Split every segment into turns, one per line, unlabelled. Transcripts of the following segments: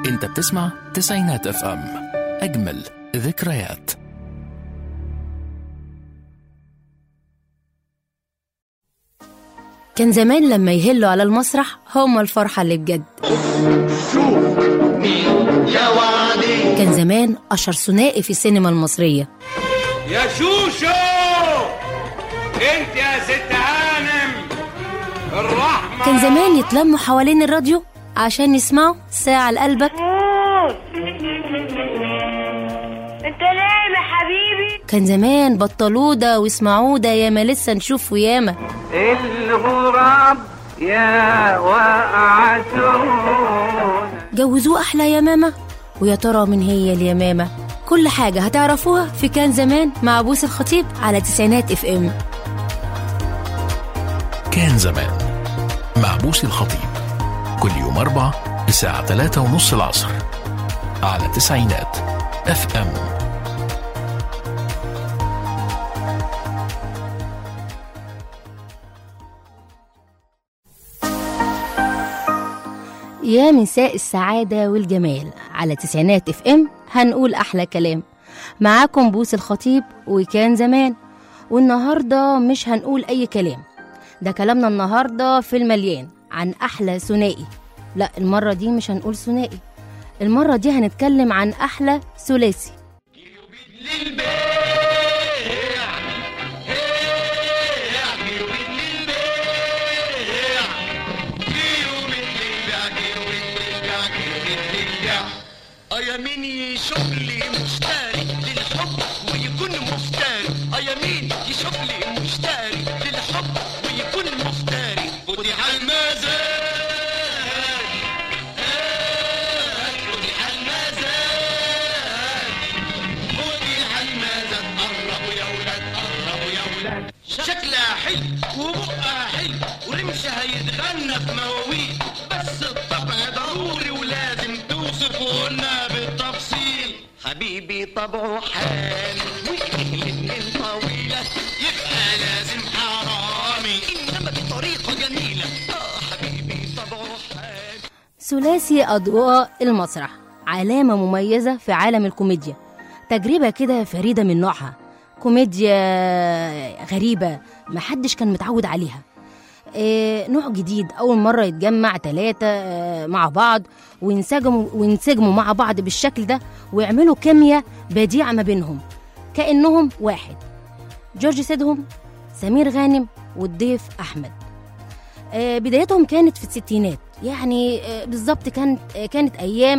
انت بتسمع تسعينات اف ام اجمل ذكريات
كان زمان لما يهلوا على المسرح هم الفرحة اللي بجد
يا وعدي
كان زمان أشهر ثنائي في السينما المصرية
يا شوشو انت يا ست هانم الرحمة
كان زمان يتلموا حوالين الراديو عشان يسمعوا ساعة لقلبك
انت نايم يا حبيبي
كان زمان بطلوا ده واسمعوا ده ياما لسه نشوف وياما
الغراب يا وقعتون
جوزوه أحلى يا ماما ويا ترى من هي اليمامة كل حاجة هتعرفوها في كان زمان مع بوس الخطيب على تسعينات اف ام
كان زمان مع بوسي الخطيب كل يوم أربع الساعة ثلاثة ونص العصر على تسعينات اف ام
يا مساء السعادة والجمال على تسعينات اف ام هنقول أحلى كلام معاكم بوس الخطيب وكان زمان والنهاردة مش هنقول أي كلام ده كلامنا النهاردة في المليان عن أحلى ثنائي لا المرة دي مش هنقول ثنائي المرة دي هنتكلم عن أحلى ثلاثي
يا مين شغلي مشتري للحب ويكون مفتري يا مين شغلي مشتري للحب ويكون مفتري فتح المزاج فتح المزاج فتح المزاج قربوا يا ولاد قربوا يا ولاد شكلها حلو وبقها حلو ورمشها يتغنى في مواويل بس الطبع ضروري ولازم توصفه لنا بالتفصيل حبيبي طبعه حال والليل طويلة يبقى لازم حرامي إنما بطريقة جميلة آه حبيبي طبعه حال
ثلاثي أضواء المسرح علامة مميزة في عالم الكوميديا تجربة كده فريدة من نوعها كوميديا غريبة محدش كان متعود عليها آه، نوع جديد أول مرة يتجمع ثلاثة مع بعض وينسجموا وينسجموا مع بعض بالشكل ده ويعملوا كيمياء بديعة ما بينهم كأنهم واحد جورج سيدهم سمير غانم والضيف أحمد آه، بدايتهم كانت في الستينات يعني آه، بالظبط كانت آه، كانت ايام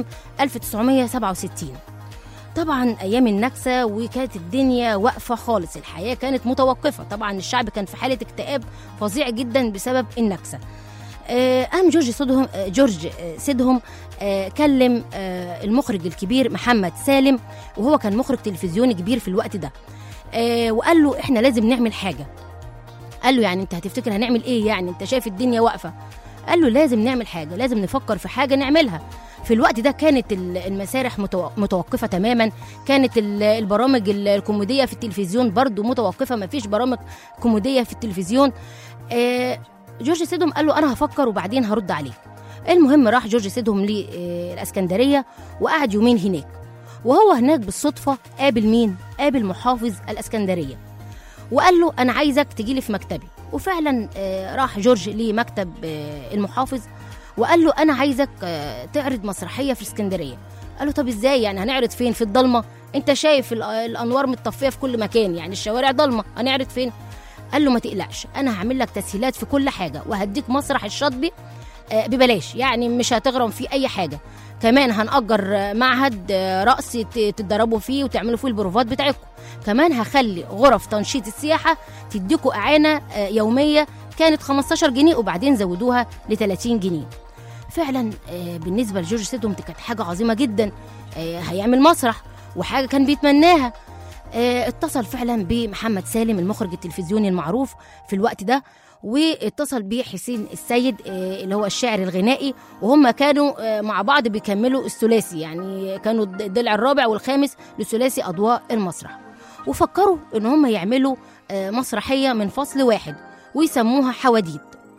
1967 طبعا ايام النكسه وكانت الدنيا واقفه خالص الحياه كانت متوقفه طبعا الشعب كان في حاله اكتئاب فظيع جدا بسبب النكسه آه، قام جورج سيدهم آه، جورج آه، سيدهم آه، كلم آه، المخرج الكبير محمد سالم وهو كان مخرج تلفزيوني كبير في الوقت ده آه، وقال له احنا لازم نعمل حاجه قال له يعني انت هتفتكر هنعمل ايه يعني انت شايف الدنيا واقفه قال له لازم نعمل حاجه لازم نفكر في حاجه نعملها في الوقت ده كانت ال- المسارح متو- متوقفه تماما كانت ال- البرامج ال- الكوميديه في التلفزيون برضو متوقفه ما فيش برامج كوميديه في التلفزيون آه، جورج سيدهم قال له انا هفكر وبعدين هرد عليك المهم راح جورج سيدهم للاسكندريه وقعد يومين هناك وهو هناك بالصدفه قابل مين قابل محافظ الاسكندريه وقال له انا عايزك تجي لي في مكتبي وفعلا آه، راح جورج لمكتب آه، المحافظ وقال له انا عايزك آه، تعرض مسرحيه في اسكندريه قال له طب ازاي يعني هنعرض فين في الضلمه انت شايف ال- الانوار متطفيه في كل مكان يعني الشوارع ضلمه هنعرض فين قال له ما تقلقش انا هعمل لك تسهيلات في كل حاجه وهديك مسرح الشاطبي آه، ببلاش يعني مش هتغرم فيه اي حاجه كمان هنأجر آه، معهد آه، رقص ت- تتدربوا فيه وتعملوا فيه البروفات بتاعتكم كمان هخلي غرف تنشيط السياحه تديكوا اعانه آه، يوميه كانت 15 جنيه وبعدين زودوها ل 30 جنيه فعلا آه، بالنسبه لجورج سيدهم دي كانت حاجه عظيمه جدا آه، هيعمل مسرح وحاجه كان بيتمناها آه، اتصل فعلا بمحمد سالم المخرج التلفزيوني المعروف في الوقت ده واتصل بيه حسين السيد آه، اللي هو الشاعر الغنائي وهم كانوا آه، مع بعض بيكملوا الثلاثي يعني كانوا الضلع الرابع والخامس لثلاثي اضواء المسرح وفكروا ان هم يعملوا آه، مسرحيه من فصل واحد ويسموها حواديت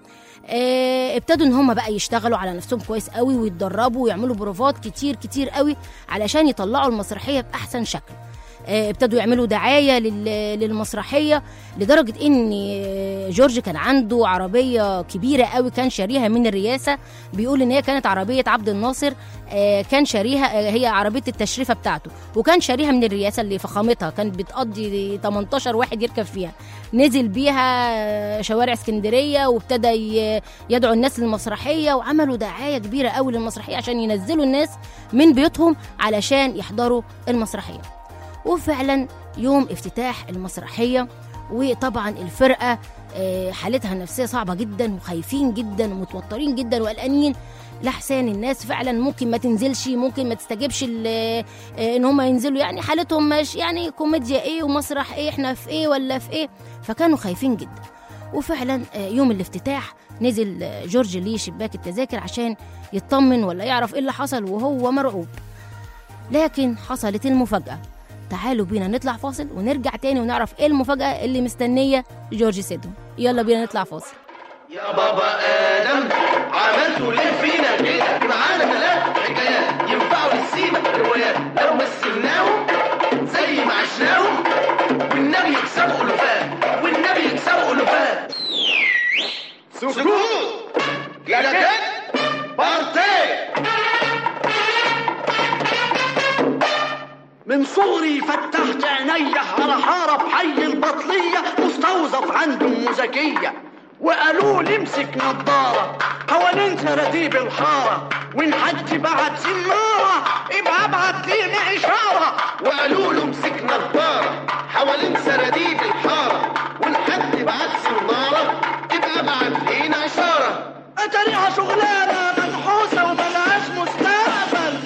آه، ابتدوا ان هم بقى يشتغلوا على نفسهم كويس قوي ويتدربوا ويعملوا بروفات كتير كتير قوي علشان يطلعوا المسرحيه باحسن شكل آه، ابتدوا يعملوا دعايه لل- للمسرحيه لدرجه ان آه، جورج كان عنده عربيه كبيره قوي كان شاريها من الرئاسه بيقول ان هي كانت عربيه عبد الناصر آه، كان شاريها آه، هي عربيه التشريفه بتاعته وكان شاريها من الرئاسه اللي فخامتها كانت بتقضي 18 واحد يركب فيها نزل بيها آه، شوارع اسكندريه وابتدى ي- يدعو الناس للمسرحيه وعملوا دعايه كبيره قوي للمسرحيه عشان ينزلوا الناس من بيوتهم علشان يحضروا المسرحيه وفعلا يوم افتتاح المسرحيه وطبعا الفرقه آه، حالتها النفسيه صعبه جدا وخايفين جدا ومتوترين جدا وقلقانين لحسان الناس فعلا ممكن ما تنزلش ممكن ما تستجبش ال- آه، ان هم ينزلوا يعني حالتهم مش يعني كوميديا ايه ومسرح ايه احنا في ايه ولا في ايه فكانوا خايفين جدا وفعلا آه، يوم الافتتاح نزل آه، جورج ليه شباك التذاكر عشان يطمن ولا يعرف ايه اللي حصل وهو مرعوب لكن حصلت المفاجأة تعالوا بينا نطلع فاصل ونرجع تاني ونعرف ايه المفاجأة اللي مستنية جورج سيدهم يلا بينا نطلع فاصل
يا بابا ادم عملتوا ليه فينا كده معانا ثلاث حكايات ينفعوا للسيما روايات لو مثلناهم زي ما عشناهم والنبي يكسبوا الوفات والنبي يكسبوا الوفات سكوت كلاكيت بارتي
من صغري فتحت عيني على حارة بحي البطلية مستوظف عنده أم زكية وقالوا لي امسك نضارة حوالين سراديب الحارة وإن حد بعت سنارة يبقى ابعت لينا إشارة
وقالوا له امسك نظارة حوالين سراديب الحارة والحد بعت سنارة تبقى بعت لينا إشارة
أتاريها شغلانة منحوسة وملهاش مستقبل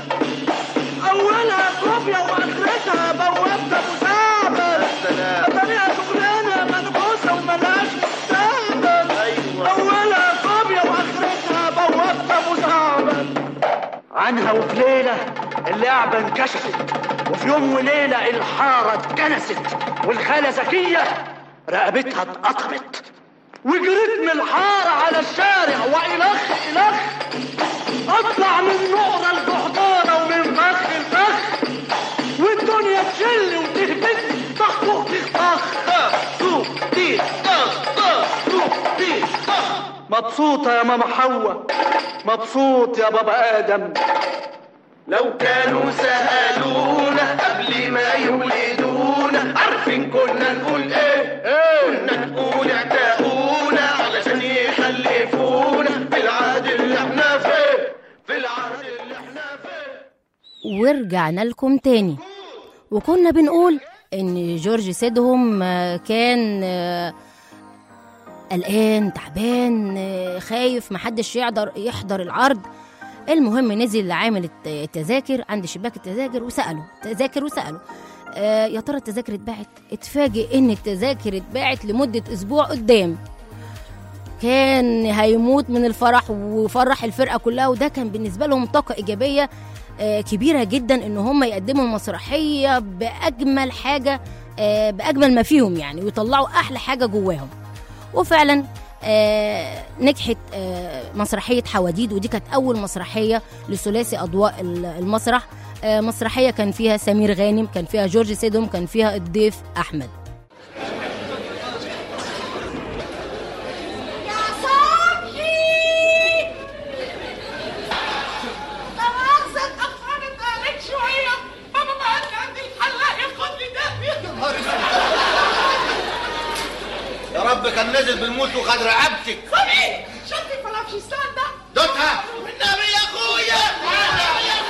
أولها كوبيا وآخرتها بوابة مساعدة
سلام
أتاريها شغلانة منحوسة وملهاش مستقبل
أيوة.
أولها كوبيا وآخرتها بوابة مساعدة عنها وفي ليلة اللعبة انكشفت وفي يوم وليلة الحارة اتكنست والخالة زكية رقبتها اتقطمت وجريت من الحارة على الشارع وإلخ إلخ أطلع من نقرة الجحدانة ومن فخ لفخ والدنيا تشل وتهبط طخ طخ طخ
طخ طوب دي طخ طخ طوب دي طخ
مبسوطة يا ماما حواء مبسوط يا بابا آدم
لو كانوا سألونا قبل ما يولدونا عارفين كنا نقول ايه كنا نقول اعتقونا علشان يخلفونا في العهد اللي احنا فيه في العهد اللي احنا فيه
ورجعنا لكم تاني وكنا بنقول ان جورج سيدهم آه، كان آه، قلقان تعبان آه، خايف محدش يقدر يحضر العرض المهم نزل لعامل الت- التذاكر عند شباك التذاكر وسأله تذاكر وسأله آه يا ترى التذاكر اتباعت اتفاجئ ان التذاكر اتباعت لمدة اسبوع قدام كان هيموت من الفرح وفرح الفرقه كلها وده كان بالنسبه لهم طاقه ايجابيه آه، كبيره جدا ان هم يقدموا المسرحيه باجمل حاجه آه، باجمل ما فيهم يعني ويطلعوا احلى حاجه جواهم وفعلا آه، نجحت آه، مسرحيه حواديد ودي كانت اول مسرحيه لثلاثي اضواء ال- المسرح آه، مسرحيه كان فيها سمير غانم كان فيها جورج سيدهم كان فيها الضيف احمد
يا صبحي لا مؤاخذة اتأخرت عليك شوية بابا ما قال لي عندي الحلاق ياخد لي ده
يا رب كان نزل بالموت وخد رقبتك
صبحي شد الفلافشيستان ده
دوتها والنبي يا اخويا والنبي يا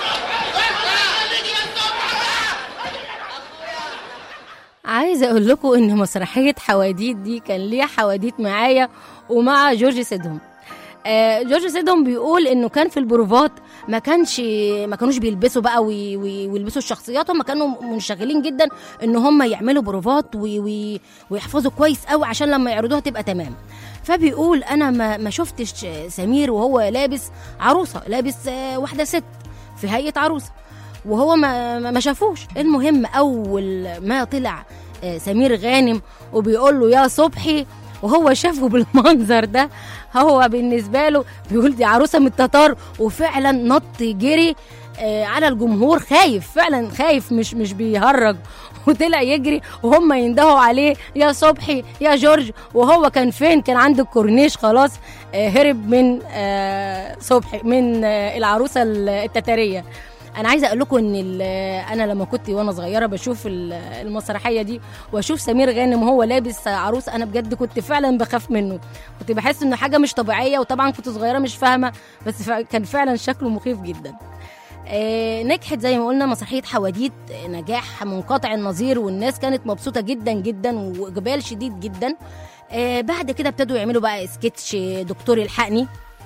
عايزه اقول لكم ان مسرحيه حواديت دي كان ليها حواديت معايا ومع جورج سيدهم آه جورج سيدهم بيقول انه كان في البروفات ما كانش ما كانوش بيلبسوا بقى وي وي ويلبسوا الشخصيات هم كانوا منشغلين جدا ان هم يعملوا بروفات وي وي ويحفظوا كويس قوي عشان لما يعرضوها تبقى تمام فبيقول انا ما ما شفتش سمير وهو لابس عروسه لابس آه، واحده ست في هيئه عروسه وهو ما ما ما شافوش المهم اول ما طلع آه، سمير غانم وبيقول له يا صبحي وهو شافه بالمنظر ده هو بالنسبه له بيقول دي عروسه من التتار وفعلا نط جري آه، على الجمهور خايف فعلا خايف مش مش بيهرج وطلع يجري وهم يندهوا عليه يا صبحي يا جورج وهو كان فين كان عند الكورنيش خلاص آه، هرب من آه، صبحي من آه، العروسه التتاريه انا عايزه اقول لكم ان ال- انا لما كنت وانا صغيره بشوف ال- المسرحيه دي واشوف سمير غانم وهو لابس عروس انا بجد كنت فعلا بخاف منه كنت بحس انه حاجه مش طبيعيه وطبعا كنت صغيره مش فاهمه بس فع- كان فعلا شكله مخيف جدا آه، نجحت زي ما قلنا مسرحيه حواديت آه، نجاح منقطع النظير والناس كانت مبسوطه جدا جدا واقبال شديد جدا آه، بعد كده ابتدوا يعملوا بقى سكتش دكتور الحقني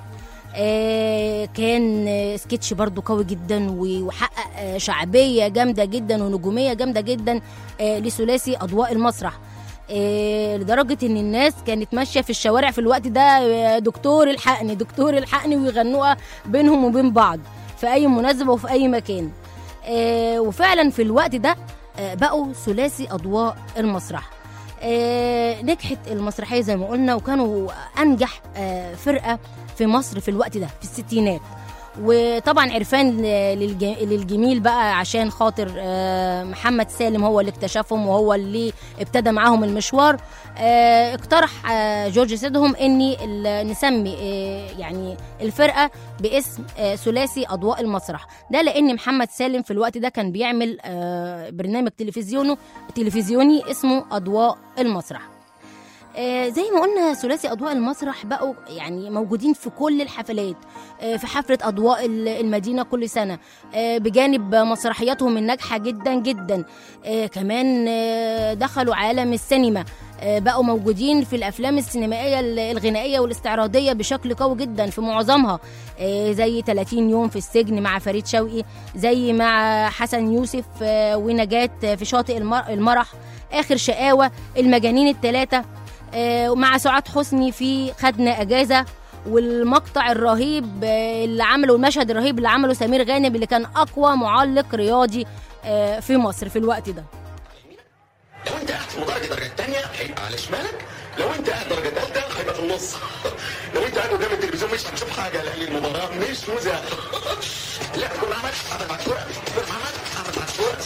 آه، كان آه، سكتش برضو قوي جدا و- وحقق آه، شعبيه جامده جدا ونجوميه جامده جدا آه، لثلاثي اضواء المسرح آه، لدرجه ان الناس كانت ماشيه في الشوارع في الوقت ده آه، دكتور الحقني دكتور الحقني ويغنوها بينهم وبين بعض في اي مناسبه وفي اي مكان آه، وفعلا في الوقت ده آه، بقوا ثلاثي اضواء المسرح آه، نجحت المسرحيه زي ما قلنا وكانوا انجح آه، فرقه في مصر في الوقت ده في الستينات وطبعا عرفان للج- للجميل بقى عشان خاطر آه، محمد سالم هو اللي اكتشفهم وهو اللي ابتدى معاهم المشوار آه، اقترح آه، جورج سيدهم اني ال- نسمي آه، يعني الفرقه باسم آه، ثلاثي اضواء المسرح ده لان محمد سالم في الوقت ده كان بيعمل آه، برنامج تلفزيونه تلفزيوني اسمه اضواء المسرح آه، زي ما قلنا ثلاثي اضواء المسرح بقوا يعني موجودين في كل الحفلات آه، في حفله اضواء ال- المدينه كل سنه آه، بجانب مسرحياتهم الناجحه جدا جدا آه، كمان آه، دخلوا عالم السينما آه، بقوا موجودين في الافلام السينمائيه ال- الغنائيه والاستعراضيه بشكل قوي جدا في معظمها آه، زي 30 يوم في السجن مع فريد شوقي زي مع حسن يوسف آه، ونجاة في شاطئ المر- المرح اخر شقاوه المجانين الثلاثه آه، ومع سعاد حسني في خدنا اجازه والمقطع الرهيب آه، اللي عمله المشهد الرهيب اللي عمله سمير غانم اللي كان اقوى معلق رياضي آه، في مصر في الوقت ده
لو انت قاعد في مدرج الدرجه الثانيه هيبقى على شمالك لو انت قاعد درجه ثالثه هيبقى في النص لو انت قاعد قدام التلفزيون مش هتشوف حاجه لان المباراه مش مذيعه لا كل عمل عمل معاك صوره كل عمل عمل معاك صوره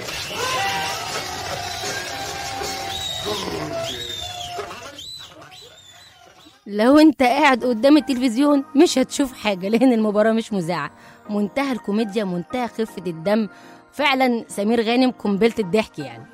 لو انت قاعد قدام التلفزيون مش هتشوف حاجه لان المباراه مش مذاعه منتهى الكوميديا منتهى خفه الدم فعلا سمير غانم قنبله الضحك يعني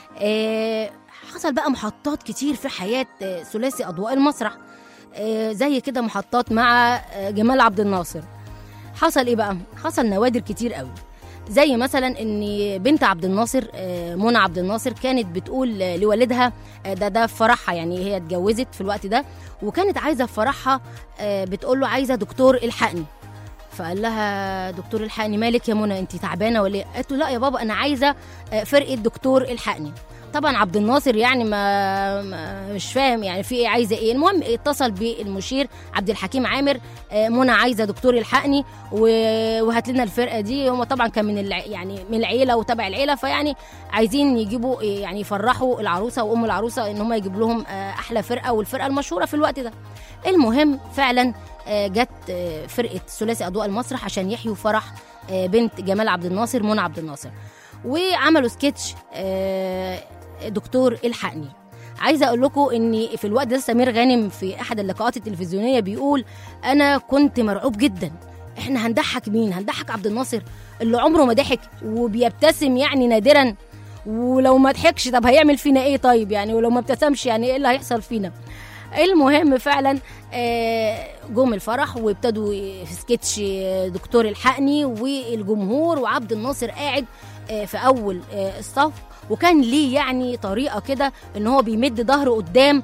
آه حصل بقى محطات كتير في حياه آه، ثلاثي اضواء المسرح آه زي كده محطات مع آه جمال عبد الناصر حصل ايه بقى حصل نوادر كتير قوي زي مثلا ان بنت عبد الناصر آه، منى عبد الناصر كانت بتقول آه، لوالدها آه، ده ده في فرحها يعني هي اتجوزت في الوقت ده وكانت عايزه في فرحها آه، بتقول له عايزه دكتور الحقني فقال لها دكتور الحقني مالك يا منى انت تعبانه ولا ايه قالت له لا يا بابا انا عايزه آه، فرقه دكتور الحقني طبعا عبد الناصر يعني ما, ما مش فاهم يعني في ايه عايزه ايه المهم اتصل بالمشير عبد الحكيم عامر آه، منى عايزه دكتور الحقني و- وهات لنا الفرقه دي هم طبعا كان من الع... يعني من العيله وتبع العيله فيعني عايزين يجيبوا يعني يفرحوا العروسه وام العروسه ان هم يجيبوا لهم آه، احلى فرقه والفرقه المشهوره في الوقت ده المهم فعلا آه، جت آه، فرقه ثلاثي اضواء المسرح عشان يحيوا فرح آه، بنت جمال عبد الناصر منى عبد الناصر وعملوا سكتش آه، دكتور الحقني عايزه اقول لكم ان في الوقت ده سمير غانم في احد اللقاءات التلفزيونيه بيقول انا كنت مرعوب جدا احنا هنضحك مين هنضحك عبد الناصر اللي عمره ما ضحك وبيبتسم يعني نادرا ولو ما ضحكش طب هيعمل فينا ايه طيب يعني ولو ما ابتسمش يعني ايه اللي هيحصل فينا المهم فعلا آه، جم الفرح وابتدوا في سكتش آه، دكتور الحقني والجمهور وعبد الناصر قاعد آه، في اول آه، الصف وكان ليه يعني طريقه كده ان هو بيمد ظهره قدام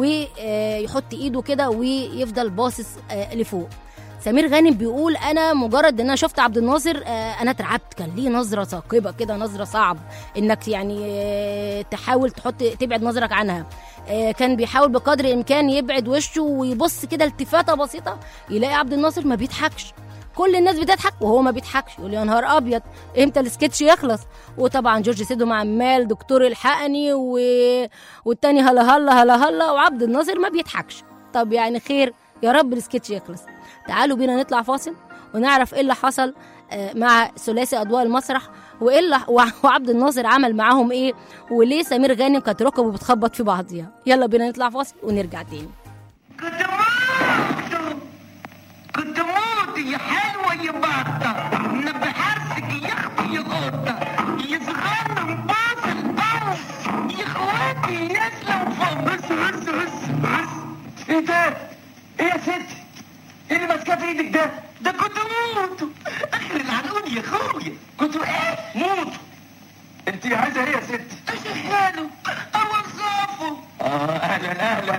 ويحط ايده كده ويفضل باصص آه، لفوق سمير غانم بيقول انا مجرد ان انا شفت عبد الناصر آه، انا اترعبت كان ليه نظره ثاقبه كده نظره صعب انك يعني آه، تحاول تحط تبعد نظرك عنها آه، كان بيحاول بقدر الامكان يبعد وشه ويبص كده التفاته بسيطه يلاقي عبد الناصر ما بيضحكش كل الناس بتضحك وهو ما بيضحكش يقول يا نهار ابيض امتى السكتش يخلص وطبعا جورج سيدهم عمال دكتور الحقني و... والتاني هلا هلا هلا هلا وعبد الناصر ما بيضحكش طب يعني خير يا رب السكتش يخلص تعالوا بينا نطلع فاصل ونعرف ايه اللي حصل آه، مع ثلاثي اضواء المسرح وايه اللي وع- وعبد الناصر عمل معاهم ايه وليه سمير غانم كانت ركبه بتخبط في بعضيها يلا بينا نطلع فاصل ونرجع تاني
كنت موت كنت موت يا حلوة يا بطة نبي حرسك يا اختي يا قطة يا صغيرة باص القوس يا اخواتي يسلم فوق بس بس بس بس ايه ده؟ ايه يا ستي؟ ايه اللي ماسكاه في ايدك ده؟ ده كنت موت اخر العنقود يا اخويا كنت ايه؟ موت انت عايزه ايه يا ستي؟ اشغله اوظفه اه اهلا اهلا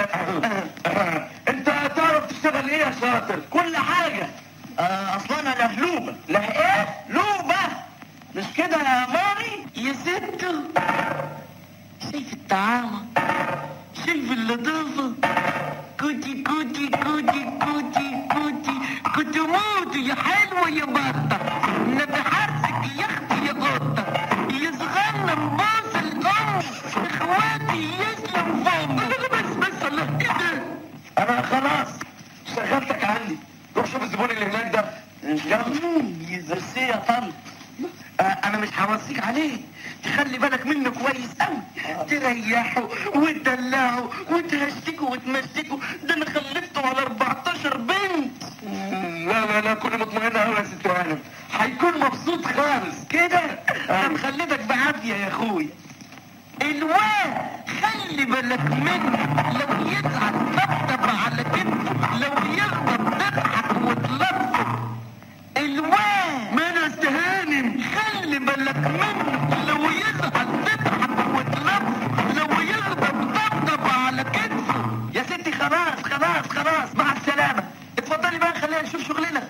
اهلا انت تعرف تشتغل ايه يا شاطر؟ كل حاجه آه اصلا انا لهلوبه له ايه؟ لوبه مش كده يا مامي؟ يا ستو شايف الطعامه شايف اللطافه كوتي كوتي كوتي كوتي كوتي كنت موت يا حلوة يا بطة نبي حرسك يا اختي يا قطة يا صغنن باص الام اخواتي يسلم فم بس بس الله ايه ده انا خلاص شغلتك عندي روح شوف الزبون اللي هناك ده يلا يا زرسي يا طن آه، انا مش هوصيك عليه تخلي بالك منه كويس قوي تريحه وتدلعه وتهشتكه وتمسكه ده انا خلفته على 14 بنت لا لا لا كل مطمئنه قوي يا ست هانم هيكون مبسوط خالص كده انا مخلفك بعافيه يا اخويا الواد خلي بالك منه لو يزعل طبطب على كتفه لو يغضب تضحك وتلطف الواد ما انا استهانم خلي بالك منه لو يزعل تضحك وتلطف لو يغضب طبطب على كتفه يا ستي خلاص خلاص خلاص مع السلامه اتفضلي بقى خلينا نشوف شغلنا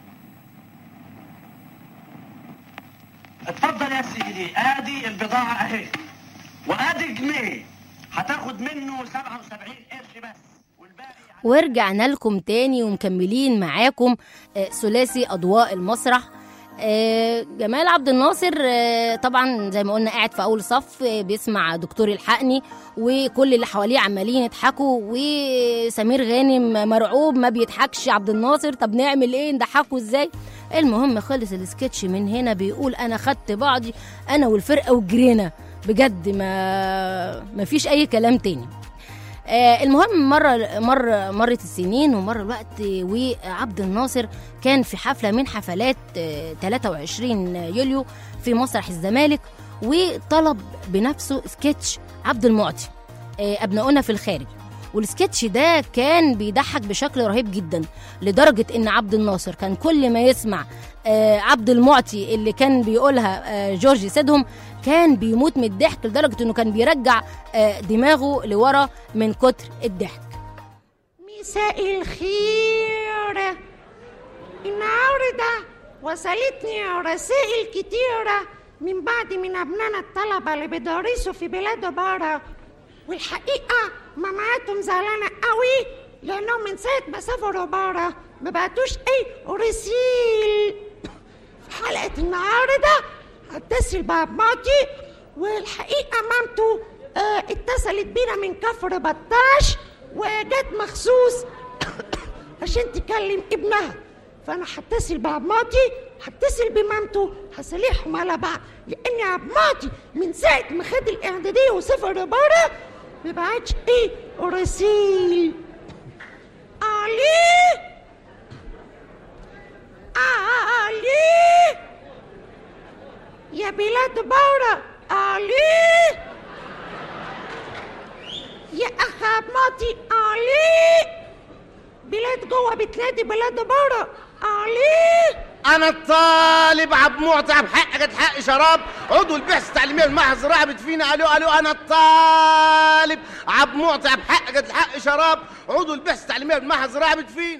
اتفضل يا سيدي ادي البضاعه اهي وادي جنيه هتاخد منه 77 قرش بس والباقي
ورجعنا لكم تاني ومكملين معاكم آه، ثلاثي اضواء المسرح آه، جمال عبد الناصر آه، طبعا زي ما قلنا قاعد في اول صف آه، بيسمع دكتور الحقني وكل اللي حواليه عمالين يضحكوا وسمير غانم مرعوب ما بيضحكش عبد الناصر طب نعمل ايه نضحكه ازاي المهم خلص السكتش من هنا بيقول انا خدت بعضي انا والفرقه وجرينا بجد ما ما فيش اي كلام تاني آه، المهم مرة مرة مرت السنين ومر الوقت وعبد الناصر كان في حفلة من حفلات آه، 23 يوليو في مسرح الزمالك وطلب بنفسه سكتش عبد المعطي آه، أبناؤنا في الخارج والسكتش ده كان بيضحك بشكل رهيب جدا لدرجة إن عبد الناصر كان كل ما يسمع آه، عبد المعطي اللي كان بيقولها آه، جورج سيدهم كان بيموت من الضحك لدرجة إنه كان بيرجع آه، دماغه لورا من كتر الضحك
مساء الخير النهاردة وصلتني رسائل كتيرة من بعض من أبنائنا الطلبة اللي بيدرسوا في بلاد برا والحقيقة ماماتهم زعلانة قوي لأنهم من ساعة ما سافروا برا ما بعتوش أي رسيل في حلقة النهاردة هتصل بمامتي والحقيقة مامته آه اتصلت بينا من كفر بطاش وجت مخصوص عشان تكلم ابنها فانا هتصل بعماتي هتصل بمامته هصالحهم على بعض لان عماتي من ساعه ما خد الاعداديه وسافر بره ما بعتش ايه رسيل علي علي يا بلاد بورا علي يا اخ عماتي علي بلاد جوه بتنادي بلاد بره علي
انا الطالب عبد معطي عبد حق قد حق شراب عضو البحث التعليميه المعهد الزراعي بتفينا الو الو انا الطالب عبد معطي عبد حق قد حق شراب عضو البحث التعليميه المعهد الزراعي بتفينا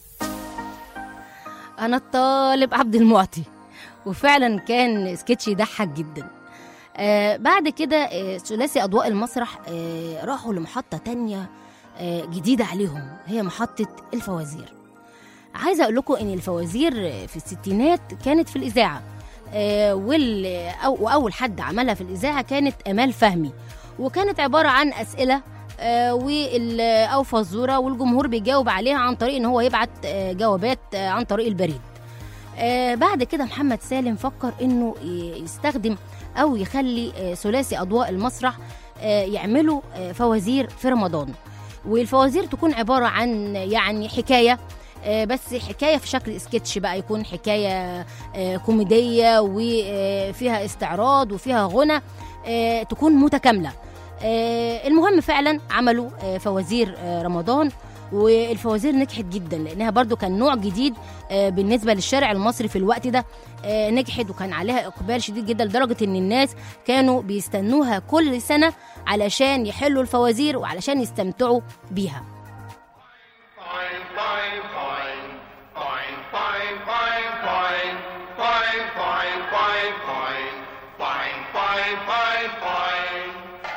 انا الطالب عبد المعطي وفعلا كان سكتش يضحك جدا آه بعد كده آه ثلاثي اضواء المسرح آه راحوا لمحطه تانية آه جديده عليهم هي محطه الفوازير عايزه اقول لكم ان الفوازير في الستينات كانت في الاذاعه آه وال أو واول حد عملها في الاذاعه كانت امال فهمي وكانت عباره عن اسئله آه، وال او فزوره والجمهور بيجاوب عليها عن طريق ان هو يبعت آه، جوابات آه، عن طريق البريد آه، بعد كده محمد سالم فكر انه ي- يستخدم او يخلي آه، ثلاثي اضواء المسرح آه، يعملوا آه، فوازير في رمضان والفوازير تكون عباره عن يعني حكايه آه، بس حكايه في شكل سكتش بقى يكون حكايه آه، كوميديه وفيها استعراض وفيها غنى آه، تكون متكامله آه، المهم فعلا عملوا آه، فوازير آه، رمضان والفوازير نجحت جدا لانها برضو كان نوع جديد آه، بالنسبه للشارع المصري في الوقت ده آه، نجحت وكان عليها اقبال شديد جدا لدرجه ان الناس كانوا بيستنوها كل سنه علشان يحلوا الفوازير وعلشان يستمتعوا بيها
Fine, fine, fine. Fine, fine, fine, fine. Fine, fine, fine, fine. Fine, fine, fine, fine.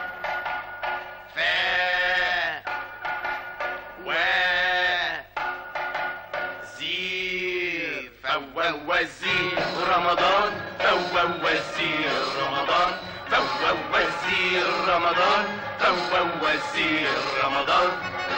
Fair. وزير فوزير رمضان فوزير رمضان فوزير رمضان فوزير رمضان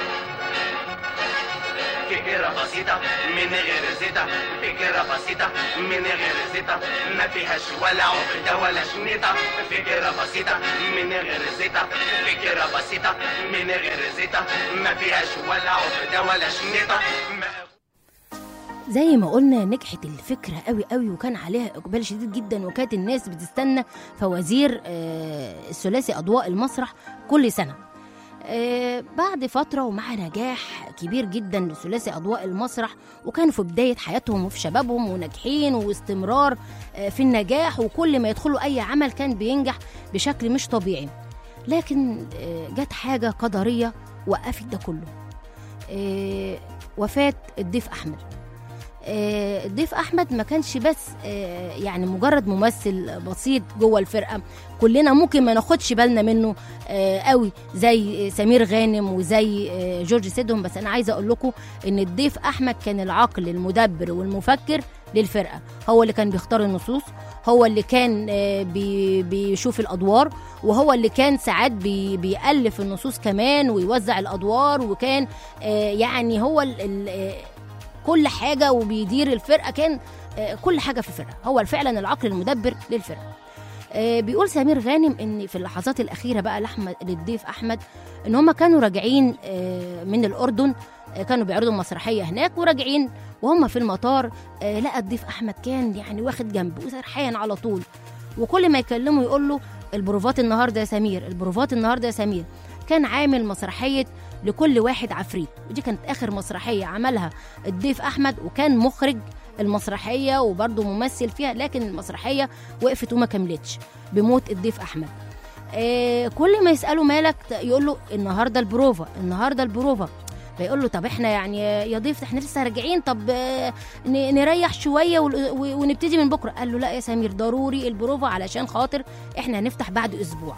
فكرة بسيطة من غير زيطة فكرة بسيطة من غير زيطة ما فيهاش ولا عقدة ولا شنيطة فكرة بسيطة من غير زيطة فكرة بسيطة من غير زيطة ما فيهاش ولا عقدة ولا شنيطة ما
زي ما قلنا نجحت الفكرة قوي قوي وكان عليها إقبال شديد جدا وكانت الناس بتستنى فوازير آه، الثلاثي أضواء المسرح كل سنة آه، بعد فترة ومع نجاح كبير جدا لثلاثي أضواء المسرح وكانوا في بداية حياتهم وفي شبابهم وناجحين واستمرار آه، في النجاح وكل ما يدخلوا أي عمل كان بينجح بشكل مش طبيعي لكن آه، جت حاجة قدرية وقفت ده كله آه، وفاة الضيف أحمد آه، الضيف احمد ما كانش بس آه، يعني مجرد ممثل بسيط جوه الفرقه كلنا ممكن ما ناخدش بالنا منه آه، قوي زي سمير غانم وزي آه، جورج سيدهم بس انا عايزه اقول لكم ان الضيف احمد كان العقل المدبر والمفكر للفرقه هو اللي كان بيختار النصوص هو اللي كان آه، بي بيشوف الادوار وهو اللي كان ساعات بي بيالف النصوص كمان ويوزع الادوار وكان آه، يعني هو ال- ال- آه، كل حاجه وبيدير الفرقه كان آه، كل حاجه في الفرقه هو فعلا العقل المدبر للفرقه آه، بيقول سمير غانم ان في اللحظات الاخيره بقى لاحمد للضيف احمد ان هم كانوا راجعين آه، من الاردن آه، كانوا بيعرضوا مسرحيه هناك وراجعين وهم في المطار آه، لقى الضيف احمد كان يعني واخد جنبه وسرحان على طول وكل ما يكلمه يقول له البروفات النهارده يا سمير البروفات النهارده يا سمير كان عامل مسرحيه لكل واحد عفريت ودي كانت اخر مسرحيه عملها الضيف احمد وكان مخرج المسرحيه وبرضه ممثل فيها لكن المسرحيه وقفت وما كملتش بموت الضيف احمد آه كل ما يساله مالك يقول له النهارده البروفا النهارده البروفا فيقول له طب احنا يعني يا ضيف احنا لسه راجعين طب آه، ن- نريح شويه ول- و- ونبتدي من بكره قال له لا يا سمير ضروري البروفا علشان خاطر احنا هنفتح بعد اسبوع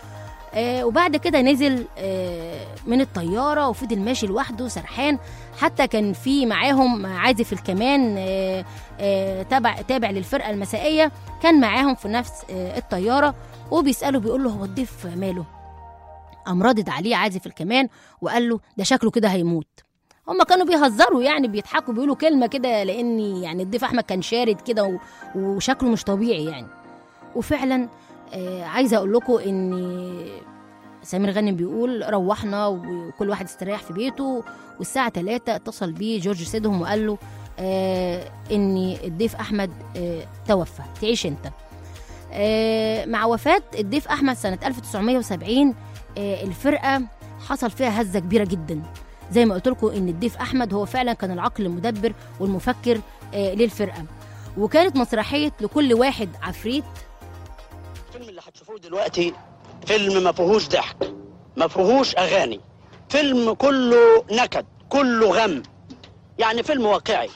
آه وبعد كده نزل آه من الطياره وفضل ماشي لوحده سرحان حتى كان في معاهم عازف الكمان آه آه تابع تابع للفرقه المسائيه كان معاهم في نفس آه الطياره وبيساله بيقول له هو الضيف ماله قام رادد عليه عازف الكمان وقال له ده شكله كده هيموت هما كانوا بيهزروا يعني بيضحكوا بيقولوا كلمه كده لان يعني الضيف احمد كان شارد كده و- وشكله مش طبيعي يعني وفعلا آه عايزه اقول لكم ان سمير غانم بيقول روحنا وكل واحد استريح في بيته والساعه 3 اتصل بيه جورج سيدهم وقال له آه ان الضيف احمد آه توفى تعيش انت آه مع وفاه الضيف احمد سنه 1970 آه الفرقه حصل فيها هزه كبيره جدا زي ما قلت لكم ان الضيف احمد هو فعلا كان العقل المدبر والمفكر آه للفرقه وكانت مسرحيه لكل واحد عفريت
الفيلم اللي هتشوفوه دلوقتي فيلم ما فيهوش ضحك ما فيهوش اغاني فيلم كله نكد كله غم يعني فيلم واقعي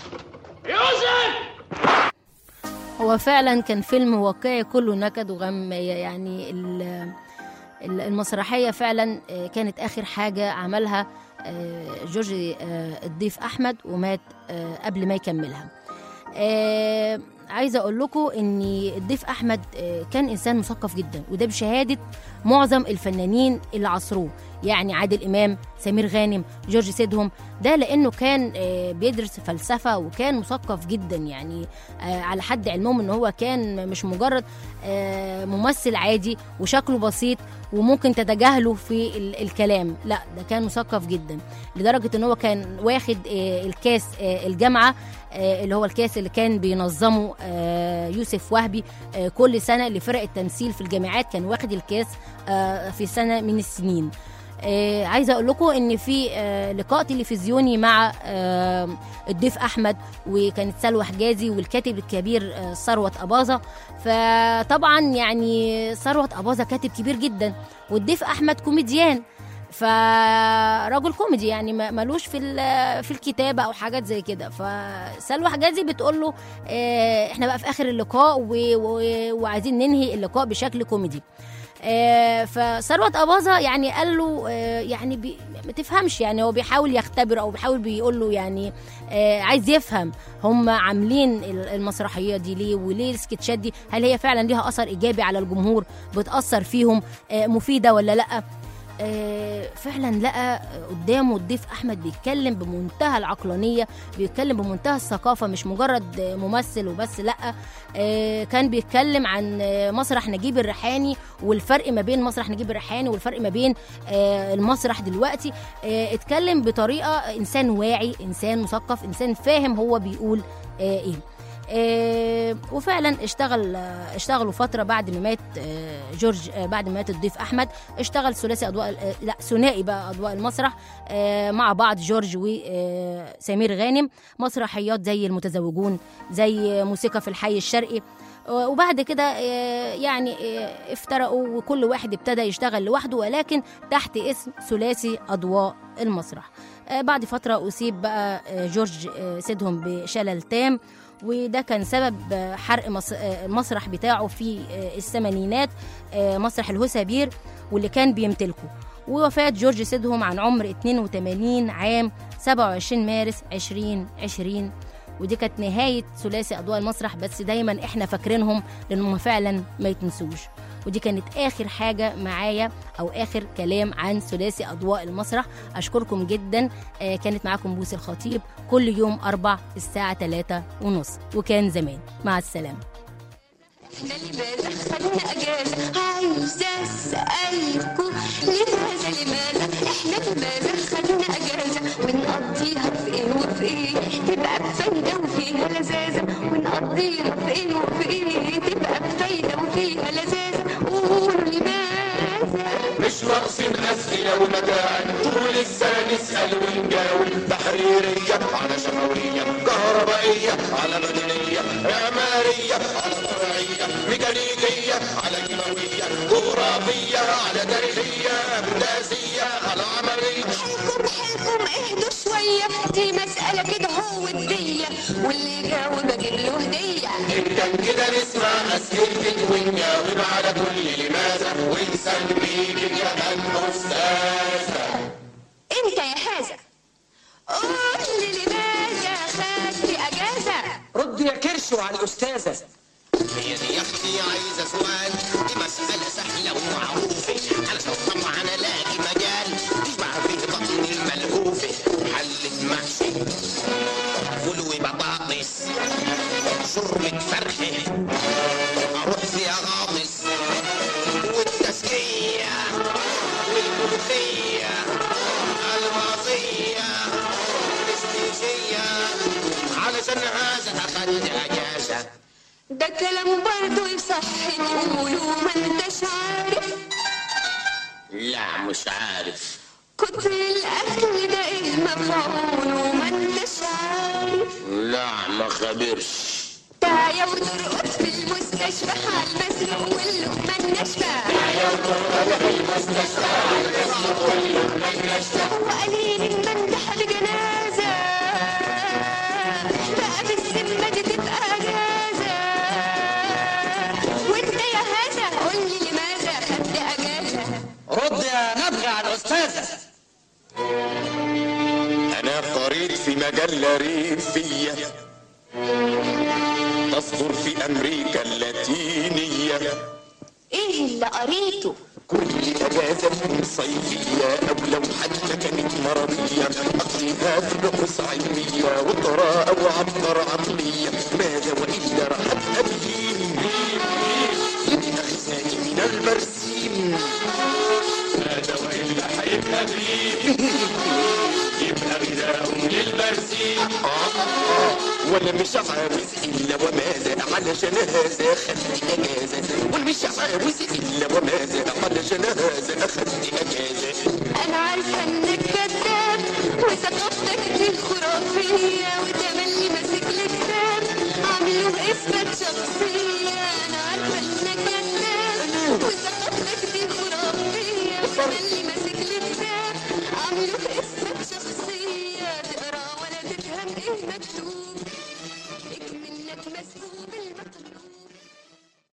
هو فعلا كان فيلم واقعي كله نكد وغم يعني ال- ال- المسرحيه فعلا آه، كانت اخر حاجه عملها آه، جورج آه، الضيف احمد ومات آه، قبل ما يكملها آه، عايزه اقول لكم ان الضيف احمد آه، كان انسان مثقف جدا وده بشهاده معظم الفنانين اللي عصروه يعني عادل امام سمير غانم جورج سيدهم ده لانه كان آه، بيدرس فلسفه وكان مثقف جدا يعني آه، على حد علمهم ان هو كان مش مجرد آه، ممثل عادي وشكله بسيط وممكن تتجاهله في ال- الكلام لا ده كان مثقف جدا لدرجه ان هو كان واخد آه، الكاس آه، الجامعه آه، اللي هو الكاس اللي كان بينظمه آه، يوسف وهبي آه، كل سنه لفرق التمثيل في الجامعات كان واخد الكاس آه، في سنه من السنين آه، عايزه اقول لكم ان في آه، لقاء تلفزيوني مع آه، الضيف احمد وكانت سلوى حجازي والكاتب الكبير آه، ثروت اباظه فطبعا يعني ثروت اباظه كاتب كبير جدا والضيف احمد كوميديان فرجل كوميدي يعني ما- ملوش في ال- في الكتابه او حاجات زي كده فسلوى حجازي بتقول له آه، احنا بقى في اخر اللقاء و- و- وعايزين ننهي اللقاء بشكل كوميدي آه، فثروت اباظه يعني قال له آه، يعني بي ما تفهمش يعني هو بيحاول يختبر او بيحاول بيقول له يعني آه، عايز يفهم هم عاملين ال- المسرحيه دي ليه وليه السكتشات دي هل هي فعلا ليها اثر ايجابي على الجمهور بتاثر فيهم آه، مفيده ولا لا آه، فعلا لقى قدامه الضيف احمد بيتكلم بمنتهى العقلانيه بيتكلم بمنتهى الثقافه مش مجرد آه، ممثل وبس لا آه، كان بيتكلم عن آه، مسرح نجيب الريحاني والفرق ما بين مسرح نجيب الريحاني والفرق ما بين آه، المسرح دلوقتي آه، اتكلم بطريقه انسان واعي انسان مثقف انسان فاهم هو بيقول آه، ايه آه، وفعلا اشتغل آه، اشتغلوا فتره بعد ما مات آه، جورج آه، بعد ما مات الضيف احمد اشتغل ثلاثي اضواء آه، لا ثنائي بقى اضواء المسرح آه، مع بعض جورج وسمير غانم مسرحيات زي المتزوجون زي موسيقى في الحي الشرقي آه، وبعد كده آه، يعني آه، افترقوا وكل واحد ابتدى يشتغل لوحده ولكن تحت اسم ثلاثي اضواء المسرح آه، بعد فتره اصيب بقى آه، جورج آه، سيدهم بشلل تام وده كان سبب آه، حرق مس- آه، المسرح بتاعه في آه، الثمانينات آه، مسرح الهسابير واللي كان بيمتلكه ووفاة جورج سيدهم عن عمر 82 عام 27 مارس 2020 ودي كانت نهاية ثلاثي أضواء المسرح بس دايما احنا فاكرينهم لأنهم فعلا ما يتنسوش ودي كانت آخر حاجة معايا أو آخر كلام عن ثلاثي أضواء المسرح أشكركم جدا آه، كانت معاكم بوسي الخطيب كل يوم أربع الساعة 3 ونص وكان زمان مع السلامة
احنا لماذا خدنا اجازه عايزه اسالكم لماذا لماذا احنا لماذا خدنا اجازه ونقضيها في ايه وفي ايه تبقى بفايده وفيها لذاذه ونقضيها في ايه وفي ايه تبقى بفايده وفيها لذاذه قولوا لماذا
مش ناقصين أسئلة ومتاعب طول السنة نسأل ونجاوب تحريرية على شفوية كهربائية على مدنية معمارية على زراعية ميكانيكية على كيماوية جغرافية على تاريخية هندسية على عملية
حلكم حلكم اهدوا شويه دي مساله كده هو الديه واللي يجاوب اجيب له هديه
إن كان كده نسمع أسئلتك ونجاوب على كل لماذا ونسميك يا الأستاذة
انت يا هذا قول لي لماذا خدت اجازه
رد يا كرشو على الأستاذة
هي دي يا اختي عايزه سؤال دي مساله سهله ومعروفه علشان طبعا الاقي مجال تشبع فيه بطن الملهوفه حله محشي فول وبطاطس شوربه فرخه اروح فيها غامص والتسقيه والملوخيه الماضيه الاستيجيه علشان هذا اخدت اجازه
ده كلام برضه يصح تقوله ما انتش عارف
لا مش عارف
كتر الاكل ده ايه مفعوله ما انتش عارف
لا ما خبرش
تعيا وترقد في المستشفى حال مسروق واللقمه الناشفه تعيا وترقد في المستشفى حال مسروق واللقمه الناشفه وقليل المندح بجنازه بقى بالذمه دي تبقى اجازه وانت يا هذا قول لي لماذا خدت اجازه
رد يا نبغي على الأستاذة
أنا قريت في مجلة ريفية تصدر في
أمريكا اللاتينية
ايه اللي قريته
كل أجازة تكون صيفية أو لو حتى كانت مرضية أقضيها في بحوث علمية وقراءة وعبر عقلية ماذا وإلا راح أبقى بهيم يبقى غذائي من البرسيم
ماذا وإلا هيبقى بريم يبقى غذاء للبرسيم
وانا مش عاوز الا وماذا علشان هذا اخدت اجازه وانا مش عاوز الا وماذا علشان هذا اخدت اجازه
انا عارفه انك كذاب وثقافتك